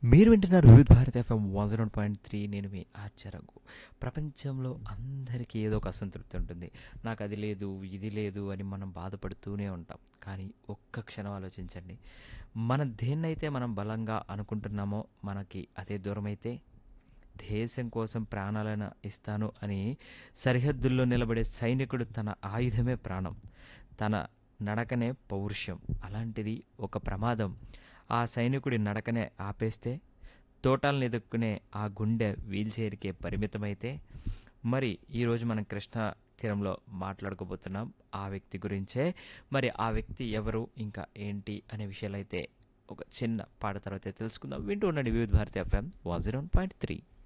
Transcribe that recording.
మీరు వింటున్నారు Vividh Bharat FM one zero point three నేను మీ ఆచారంగు ప్రపంచంలో అందరికీ ఏదో ఒక అసంతృప్తి ఉంటుంది నాకు అది లేదు ఇది లేదు అని మనం బాధపడుతూనే ఉంటాం కానీ ఒక్క క్షణం ఆలోచించండి మన దేన్నైతే మనం బలంగా అనుకుంటున్నామో మనకి అదే దూరం అయితే దేశం కోసం ప్రాణాలను ఇస్తాను అని సరిహద్దుల్లో నిలబడే సైనికుడు తన ఆయుధమే ప్రాణం తన నడకనే పౌరుషం అలాంటిది ఒక ప్రమాదం ఆ సైనికుడి నడకనే ఆపేస్తే తోటాలను ఎదుర్కొనే ఆ గుండె వీల్చైర్కే పరిమితమైతే మరి ఈరోజు మనం కృష్ణా తీరంలో మాట్లాడుకోబోతున్నాం ఆ వ్యక్తి గురించే మరి ఆ వ్యక్తి ఎవరు ఇంకా ఏంటి అనే విషయాలైతే ఒక చిన్న పాట తర్వాత తెలుసుకుందాం వింటూ ఉండండి Vividh Bharati FM one zero point three